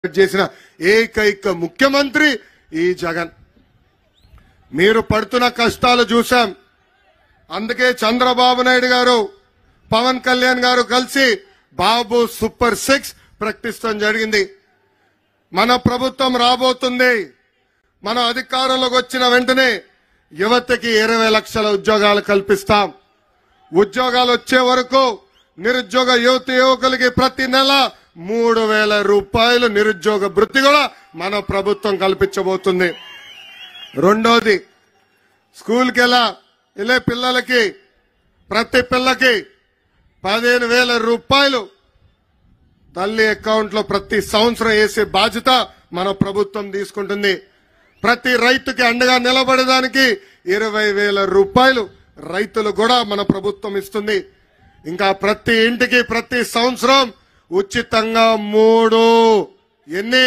చేసిన ఏకైక ముఖ్యమంత్రి ఈ జగన్ మీరు పడుతున్న కష్టాలు చూశాం అందుకే చంద్రబాబు నాయుడు గారు పవన్ కళ్యాణ్ గారు కలిసి బాబు సూపర్ సిక్స్ ప్రకటిస్తాం జరిగింది మన ప్రభుత్వం రాబోతుంది మన అధికారంలోకి వచ్చిన వెంటనే యువతకి ఇరవై లక్షల ఉద్యోగాలు కల్పిస్తాం ఉద్యోగాలు వచ్చే వరకు నిరుద్యోగ యువత యువకులకి ప్రతి నెల మూడు వేల రూపాయలు నిరుద్యోగ వృత్తి కూడా మన ప్రభుత్వం కల్పించబోతుంది రెండోది స్కూల్కి వెళ్ళా వెళ్ళే పిల్లలకి ప్రతి పిల్లకి పదిహేను వేల రూపాయలు తల్లి అకౌంట్ లో ప్రతి సంవత్సరం వేసే బాధ్యత మన ప్రభుత్వం తీసుకుంటుంది ప్రతి రైతుకి అండగా నిలబడడానికి ఇరవై వేల రూపాయలు రైతులు కూడా మన ప్రభుత్వం ఇస్తుంది ఇంకా ప్రతి ఇంటికి ప్రతి సంవత్సరం ఉచితంగా మూడు ఎన్ని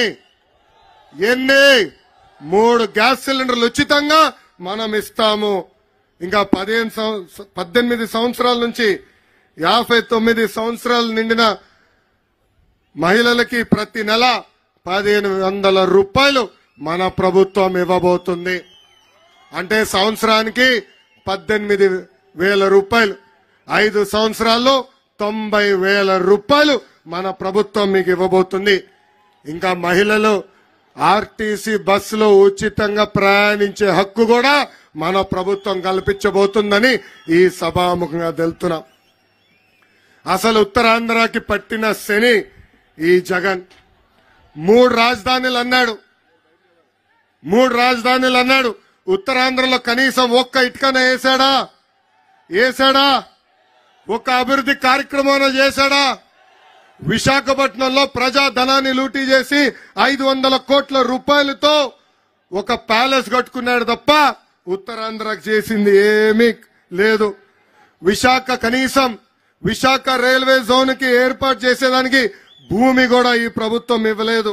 ఎన్ని మూడు గ్యాస్ సిలిండర్లు ఉచితంగా మనం ఇస్తాము ఇంకా పదిహేను సంవ- పద్దెనిమిది సంవత్సరాల నుంచి యాభై తొమ్మిది సంవత్సరాలు నిండిన మహిళలకి ప్రతి నెల పదిహేను వందల రూపాయలు మన ప్రభుత్వం ఇవ్వబోతుంది అంటే సంవత్సరానికి పద్దెనిమిది వేల రూపాయలు ఐదు సంవత్సరాల్లో తొంభై వేల రూపాయలు మన ప్రభుత్వం మీకు ఇవ్వబోతుంది ఇంకా మహిళలు ఆర్టీసీ బస్సులో ఉచితంగా ప్రయాణించే హక్కు కూడా మన ప్రభుత్వం కల్పించబోతుందని ఈ సభాముఖంగా తెలుతున్నాం అసలు ఉత్తరాంధ్రకి పట్టిన శని ఈ జగన్ మూడు రాజధానులు అన్నాడు మూడు రాజధానులు అన్నాడు ఉత్తరాంధ్రలో కనీసం ఒక్క ఇటుకన వేసాడా వేసాడా ఒక్క అభివృద్ధి కార్యక్రమం చేశాడా విశాఖపట్నంలో ప్రజా ధనాన్ని లూటీ చేసి ఐదు వందల కోట్ల రూపాయలతో ఒక ప్యాలెస్ కట్టుకున్నాడు తప్ప ఉత్తరాంధ్రకు చేసింది ఏమీ లేదు విశాఖ కనీసం విశాఖ రైల్వే జోన్ కి ఏర్పాటు చేసేదానికి భూమి కూడా ఈ ప్రభుత్వం ఇవ్వలేదు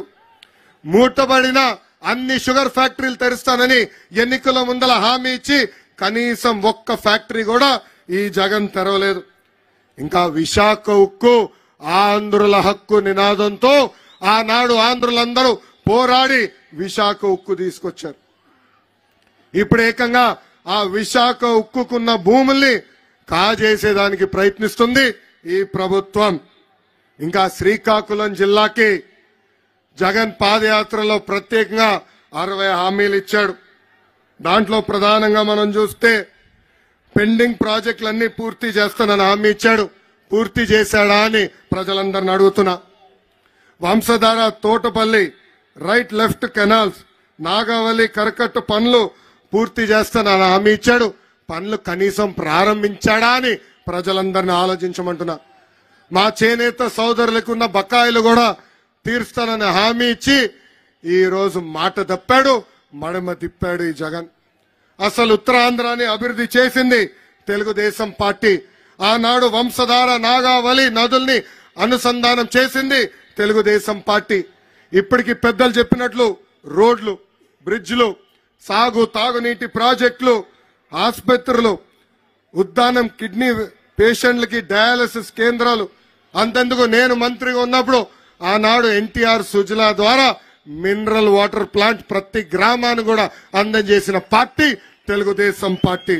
మూటబడిన అన్ని షుగర్ ఫ్యాక్టరీలు తెరుస్తానని ఎన్నికల ముందల హామీ ఇచ్చి కనీసం ఒక్క ఫ్యాక్టరీ కూడా ఈ జగన్ తెరవలేదు ఇంకా విశాఖ ఉక్కు ఆంధ్రుల హక్కు నినాదంతో ఆనాడు ఆంధ్రులందరూ పోరాడి విశాఖ ఉక్కు తీసుకొచ్చారు ఇప్పుడు ఏకంగా ఆ విశాఖ ఉక్కుకున్న భూముల్ని కాజేసేదానికి ప్రయత్నిస్తుంది ఈ ప్రభుత్వం ఇంకా శ్రీకాకుళం జిల్లాకి జగన్ పాదయాత్రలో ప్రత్యేకంగా అరవై హామీలు ఇచ్చాడు దాంట్లో ప్రధానంగా మనం చూస్తే పెండింగ్ ప్రాజెక్టులన్నీ పూర్తి చేస్తానని హామీ ఇచ్చాడు పూర్తి చేశాడా అని ప్రజలందరిని అడుగుతున్నా Vamsadhara Thotapalli right left canals Nagavali కరకట్టు పనులు పూర్తి చేస్తానని హామీ ఇచ్చాడు పనులు కనీసం ప్రారంభించాడా అని ప్రజలందరిని ఆలోచించమంటున్నా మా చేనేత సోదరులకు ఉన్న బకాయిలు కూడా తీరుస్తానని హామీ ఇచ్చి ఈ రోజు మాట తప్పాడు మడమ తిప్పాడు ఈ జగన్ అసలు ఉత్తరాంధ్రాని అభివృద్ధి చేసింది తెలుగుదేశం పార్టీ ఆనాడు వంశధార నాగావళి నదుల్ని అనుసంధానం చేసింది తెలుగుదేశం పార్టీ ఇప్పటికి పెద్దలు చెప్పినట్లు రోడ్లు బ్రిడ్జ్లు సాగు తాగునీటి ప్రాజెక్టులు ఆసుపత్రులు ఉద్దానం కిడ్నీ పేషెంట్లకి డయాలసిస్ కేంద్రాలు అంతెందుకు నేను మంత్రిగా ఉన్నప్పుడు ఆనాడు ఎన్టీఆర్ సుజలా ద్వారా మినరల్ వాటర్ ప్లాంట్ ప్రతి గ్రామాన్ని కూడా అందజేసిన పార్టీ తెలుగుదేశం పార్టీ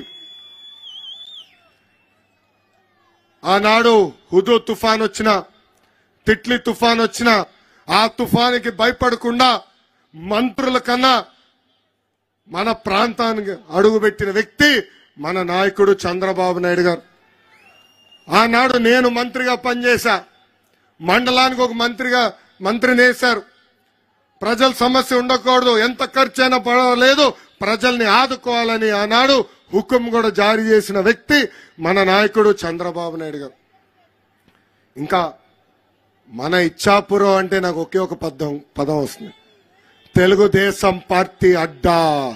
ఆనాడు హుదు తుఫాన్ వచ్చిన తిట్లి తుఫాన్ వచ్చిన ఆ తుఫానికి భయపడకుండా మంత్రుల కన్నా మన ప్రాంతానికి అడుగుపెట్టిన వ్యక్తి మన నాయకుడు చంద్రబాబు నాయుడు గారు ఆనాడు నేను మంత్రిగా పనిచేశా మండలానికి ఒక మంత్రిగా మంత్రిని వేశారు ప్రజల సమస్య ఉండకూడదు ఎంత ఖర్చు అయినా పర్వాలేదు ప్రజల్ని ఆదుకోవాలని ఆనాడు హుకుం కూడా జారీ చేసిన వ్యక్తి మన నాయకుడు చంద్రబాబు నాయుడు గారు ఇంకా మన ఇచ్చాపురం అంటే నాకు ఒకే ఒక పదం పదం వస్తుంది తెలుగుదేశం పార్టీ అడ్డా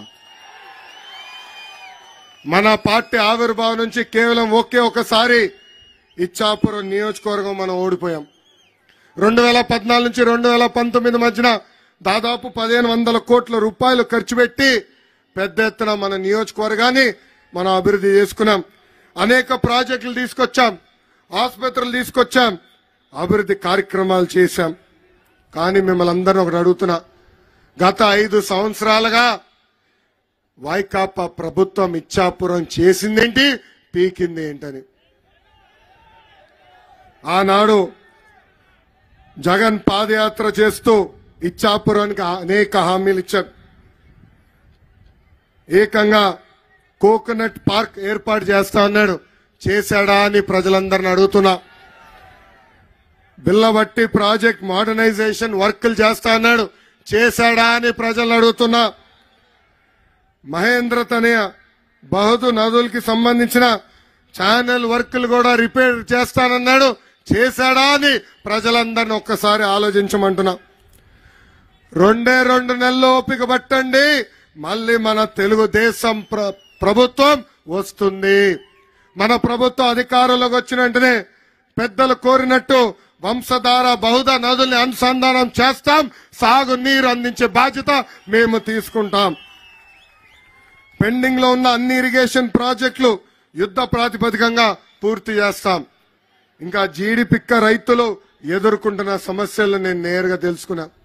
మన పార్టీ ఆవిర్భావం నుంచి కేవలం ఒకే ఒకసారి ఇచ్చాపురం నియోజకవర్గం మనం ఓడిపోయాం రెండు వేల పద్నాలుగు నుంచి రెండు వేల పంతొమ్మిది మధ్యన దాదాపు పదిహేను వందల కోట్ల రూపాయలు ఖర్చు పెట్టి పెద్ద ఎత్తున మన నియోజకవర్గాన్ని మనం అభివృద్ధి చేసుకున్నాం అనేక ప్రాజెక్టులు తీసుకొచ్చాం ఆసుపత్రులు తీసుకొచ్చాం అభివృద్ధి కార్యక్రమాలు చేశాం కానీ మిమ్మల్ని అందరిని ఒకటి అడుగుతున్నా గత ఐదు సంవత్సరాలుగా వైకాపా ప్రభుత్వం ఇచ్చాపురం చేసిందేంటి పీకింది ఏంటని ఆనాడు జగన్ పాదయాత్ర చేస్తూ ఇచ్చాపురానికి అనేక హామీలు ఇచ్చారు ఏకంగా కోకోనట్ పార్క్ ఏర్పాటు చేస్తా అన్నాడు చేశాడా అని ప్రజలందరిని అడుగుతున్నా బిల్లబట్టి ప్రాజెక్ట్ మోడర్నైజేషన్ వర్క్లు చేస్తా అన్నాడు చేశాడా అని ప్రజలను అడుగుతున్నా మహేంద్ర తనయ బహుదు నదులకి సంబంధించిన ఛానల్ వర్క్లు కూడా రిపేర్ చేస్తానన్నాడు చేశాడా అని ప్రజలందరిని ఒక్కసారి ఆలోచించమంటున్నా రెండే రెండు నెలలు ఓపిక పట్టండి మళ్ళీ మన తెలుగుదేశం ప్ర- ప్రభుత్వం వస్తుంది మన ప్రభుత్వం అధికారంలోకి వచ్చిన వెంటనే పెద్దలు కోరినట్టు వంశధార బహుద నదుల్ని అనుసంధానం చేస్తాం సాగు నీరు అందించే బాధ్యత మేము తీసుకుంటాం పెండింగ్ లో ఉన్న అన్ని ఇరిగేషన్ ప్రాజెక్టులు యుద్ధ ప్రాతిపదికంగా పూర్తి చేస్తాం ఇంకా జీడి పిక్క రైతులు ఎదుర్కొంటున్న సమస్యలు నేను నేరుగా తెలుసుకున్నా